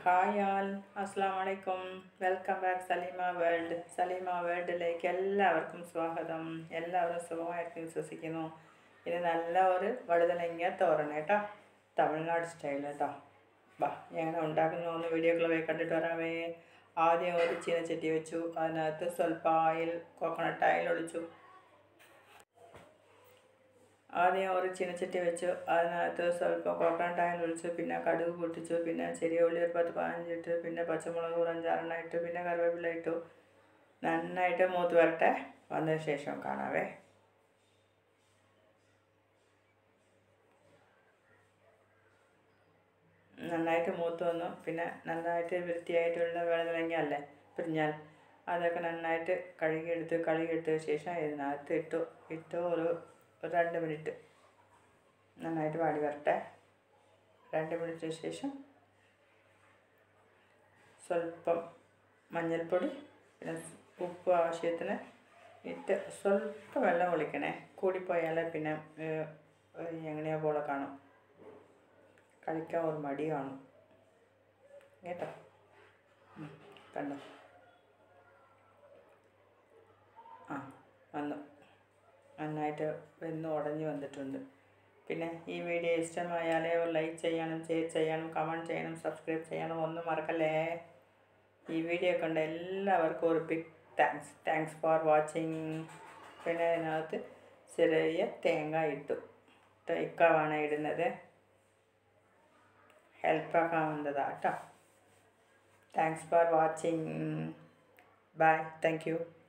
hi ആൽ അസ്സാം വലൈക്കും welcome back Saleema world Saleema വേൾഡിലേക്ക് എല്ലാവർക്കും സ്വാഗതം എല്ലാവരും സുഖമായിരിക്കും വിശ്വസിക്കുന്നു ഇത് നല്ല ഒരു വഴുതനങ്ങ തോരൻ കേട്ടോ തമിഴ്നാട് സ്റ്റൈൽ കേട്ടോ ബാ എങ്ങനെ ഉണ്ടാക്കുന്നു ഒന്ന് വീഡിയോകൾ പോയി കണ്ടിട്ട് വരാമേ ആദ്യം ഒരു ചീനച്ചട്ടി വെച്ചു അതിനകത്ത് സ്വല്പം ആയിൽ കോക്കനട്ട് ആയിൽ ഒഴിച്ചു ആദ്യം ഒരു ചീനച്ചട്ടി വെച്ചു അതിനകത്ത് സ്വല്പം കോക്കനട്ട് ഓയിൽ ഒഴിച്ചു പിന്നെ കടുക് പൊട്ടിച്ചു പിന്നെ ചെറിയ ഉള്ളി ഒരു പത്ത് പതിനഞ്ചിട്ട് പിന്നെ പച്ചമുളക് ഒരു അഞ്ചാറെണ്ണം ഇട്ടു പിന്നെ കറിവേപ്പില ഇട്ടു നന്നായിട്ട് മൂത്ത് വരട്ടെ വന്നതിന് ശേഷം കാണാവേ നന്നായിട്ട് മൂത്ത് വന്നു പിന്നെ നന്നായിട്ട് വൃത്തിയായിട്ടുള്ള വെള്ളത്തിലങ്ങ അല്ലേ പിരിഞ്ഞാൽ അതൊക്കെ നന്നായിട്ട് കഴുകിയെടുത്ത് കഴുകിയെടുത്ത ശേഷം ഇതിനകത്ത് ഇട്ടു ഇട്ട് ഒരു ഒരു രണ്ട് മിനിറ്റ് നന്നായിട്ട് വാടി വരട്ടെ രണ്ട് മിനിറ്റിന് ശേഷം സ്വല്പം മഞ്ഞൾപ്പൊടി പിന്നെ ഉപ്പ് ആവശ്യത്തിന് ഇട്ട് സ്വല്പം വെള്ളം ഒളിക്കണേ കൂടിപ്പോയാൽ പിന്നെ എങ്ങനെയോ പോലെ കാണും കളിക്കാൻ ഒരു മടി കാണും കേട്ടോ കണ്ടോ ആ വന്നു നന്നായിട്ട് വെന്ന് ഉടഞ്ഞ് വന്നിട്ടുണ്ട് പിന്നെ ഈ വീഡിയോ ഇഷ്ടമായാൽ ലൈക്ക് ചെയ്യാനും ഷെയർ ചെയ്യാനും കമൻറ്റ് ചെയ്യാനും സബ്സ്ക്രൈബ് ചെയ്യാനും ഒന്നും മറക്കല്ലേ ഈ വീഡിയോ കണ്ട എല്ലാവർക്കും ഒരു big thanks thanks for watching പിന്നെ അതിനകത്ത് ചെറിയ തേങ്ങ ഇട്ടു ഇക്കാവാണ് ഇടുന്നത് ഹെൽപ്പാക്കാൻ വന്നതാണ് കേട്ടോ thanks for watching bye thank U